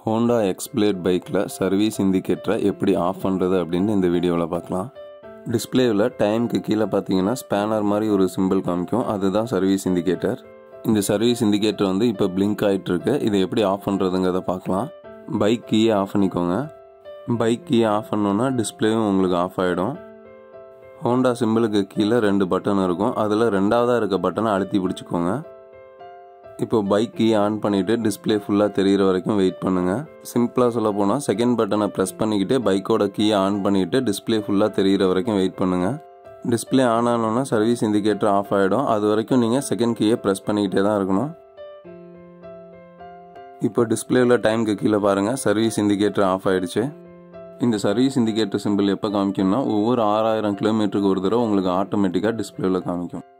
Honda எக்ஸ்பிளேட் பைக்கில் service இண்டிகேட்டரை எப்படி of பண்ணுறது அப்படின்னு இந்த வீடியோவில் பார்க்கலாம் டிஸ்பிளேவில் டைமுக்கு கீழே பார்த்தீங்கன்னா ஸ்பேனர் மாதிரி ஒரு சிம்பிள் காமிக்கும் அதுதான் சர்வீஸ் இண்டிகேட்டர் இந்த சர்வீஸ் இண்டிகேட்டர் வந்து இப்போ பிளிங்க் ஆகிட்டு இருக்கு இதை எப்படி ஆஃப் பண்ணுறதுங்கிறத பார்க்கலாம் பைக் கீயை ஆஃப் பண்ணிக்கோங்க பைக் கீயை ஆஃப் பண்ணோன்னா டிஸ்பிளேவும் உங்களுக்கு ஆஃப் ஆகிடும் ஹோண்டா சிம்பிளுக்கு கீழே ரெண்டு பட்டன் இருக்கும் அதில் ரெண்டாவதாக இருக்க பட்டனை அழுத்தி பிடிச்சிக்கோங்க இப்போ பைக் கீ ஆன் பண்ணிவிட்டு டிஸ்பிளே ஃபுல்லாக தெரிகிற வரைக்கும் வெயிட் பண்ணுங்கள் சிம்பிளாக சொல்ல போனால் செகண்ட் பட்டனை ப்ரெஸ் பண்ணிக்கிட்டு பைக்கோட கீயை ஆன் பண்ணிவிட்டு டிஸ்பிளே ஃபுல்லாக தெரிகிற வரைக்கும் வெயிட் பண்ணுங்கள் டிஸ்பிளே ஆன் ஆனோன்னா சர்வீஸ் இண்டிகேட்டர் ஆஃப் ஆகிடும் அது வரைக்கும் நீங்கள் செகண்ட் கீயை ப்ரெஸ் பண்ணிக்கிட்டே தான் இருக்கணும் இப்போ டிஸ்பிளேவில் டைமுக்கு கீழே பாருங்கள் சர்வீஸ் இண்டிகேட்டர் ஆஃப் ஆகிடுச்சு இந்த சர்வீஸ் இண்டிகேட்டர் சிம்பிள் எப்போ காமிக்கும்னா ஒவ்வொரு ஆறாயிரம் கிலோமீட்டருக்கு ஒரு தடவை உங்களுக்கு ஆட்டோமேட்டிக்காக டிஸ்பிளேவில் காமிக்கும்